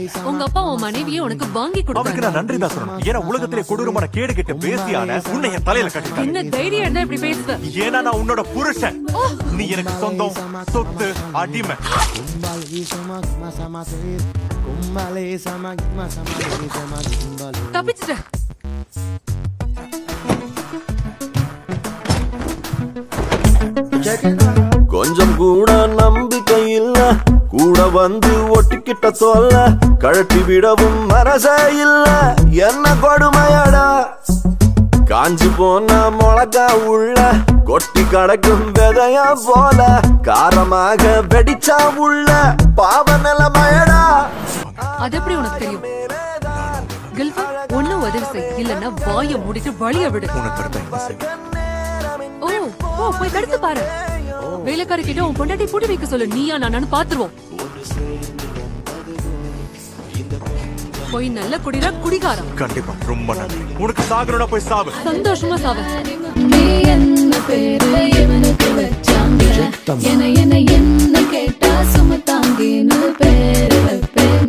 உங்க அப்பா உன் மனைவியை உனக்கு வாங்கி அவருக்கு கொடுத்தாங்க நான் நன்றி தான் சொல்லணும் ஏன்னா உலகத்திலே கொடூரமான கேடு கெட்ட பேசியான உன்னை என் தலையில கட்டிட்டாங்க என்ன தைரியம் இருந்தா இப்படி பேசுவ ஏன்னா நான் உன்னோட புருஷன் நீ எனக்கு சொந்தம் சொத்து அடிமை Kumbali sama gima sama sis. Kumbali sama gima sama sis sama kumbali. தப்பிச்சுட்ட கொஞ்சம் கூட நம்பிக்கை இல்ல கூட வந்து ஒட்டிக்கிட்ட சொல்ல கழட்டி விடவும் மனசே இல்ல என்ன கொடுமையடா காஞ்சி போன மிளகா உள்ள கொட்டி கடக்கும் விதையா போல காரமாக வெடிச்சா உள்ள பாவ நிலைமையடா அது எப்படி உனக்கு தெரியும் கில்ஃபா ஒண்ணு உதவி செய் இல்லன்னா வாய மூடிட்டு வழிய விடு உனக்கு அடுத்த என்ன செய்யும் ஓ ஓ போய் தடுத்து பாரு வேலைக்காரி கிட்ட உன் பொண்டாட்டி பூட்டி வைக்க சொல்லு நீயா நானான்னு பாத்துருவோம் போய் நல்ல குடிரா குடிகாரம் கண்டிப்பா ரொம்ப நன்றி உனக்கு சாகணும்னா போய் சாவு சந்தோஷமா சாவ நீ என்ன பேரு இவனுக்கு வச்சாங்க என என என்ன கேட்டா சுமத்தாங்கின்னு பேரு வைப்பேங்க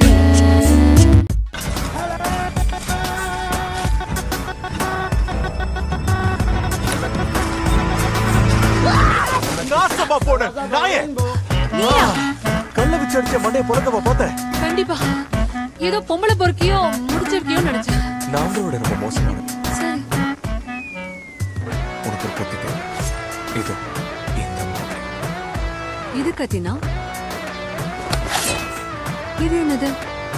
நாசமா போன நாயே நீயா கல்ல வச்சு அடிச்ச மண்டைய பிறந்தவ பார்த்தேன் கண்டிப்பா ஏதோ பொம்பளை பொறுக்கியோ முடிச்சிருக்கியோ நினைச்சேன் நான் உங்களோட ரொம்ப மோசமானது சரி உனக்கு ஒரு கத்தி தேவை. இது இந்த மாதிரி இது கத்தினா இது என்னது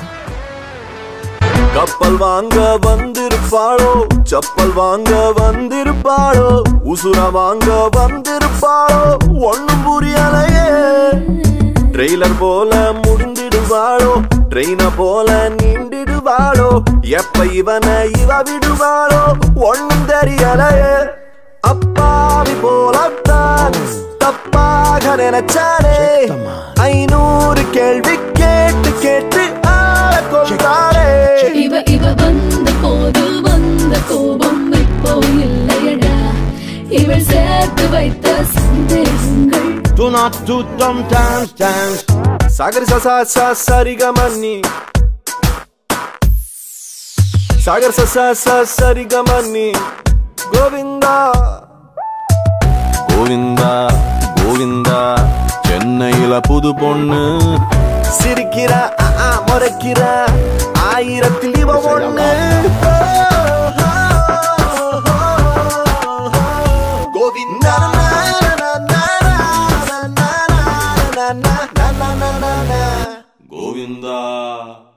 கப்பல் வாங்க வந்திருப்பாளோ செப்பல் வாங்க வந்திருப்பாளோ உசுர வாங்க வந்திருப்பாளோ ஒண்ணும் புரியலையே ட்ரெய்லர் போல முடிந்திடுவாளோ ட்ரெயின போல நீண்டிடுவாளோ எப்ப இவனை இவ விடுவாளோ ஒண்ணும் தெரியலையே அப்பாவி போலத்தான் தப்பாக நினைச்சானே ஐநூறு கேள்வி கேட்டு கேட்டு ஆள கொண்டாளே இவ இவ வந்த போது வந்த கோபம் இப்போ இல்லையடா இவள் சேர்த்து வைத்த சந்தேகங்கள் Do not do dumb dance dance. Sagar சசா சா சரிகமன்னி சாகர் சசா சா சரிகமன்னி கோவிந்தா கோவிந்தா கோவிந்தா சென்னையில புது பொண்ணு சிரிக்கிறா ஆ, ஆ, முறைக்கிறா ஆயிரத்தில் இவ ஒண்ணு கோவிந்தா கோவிந்தா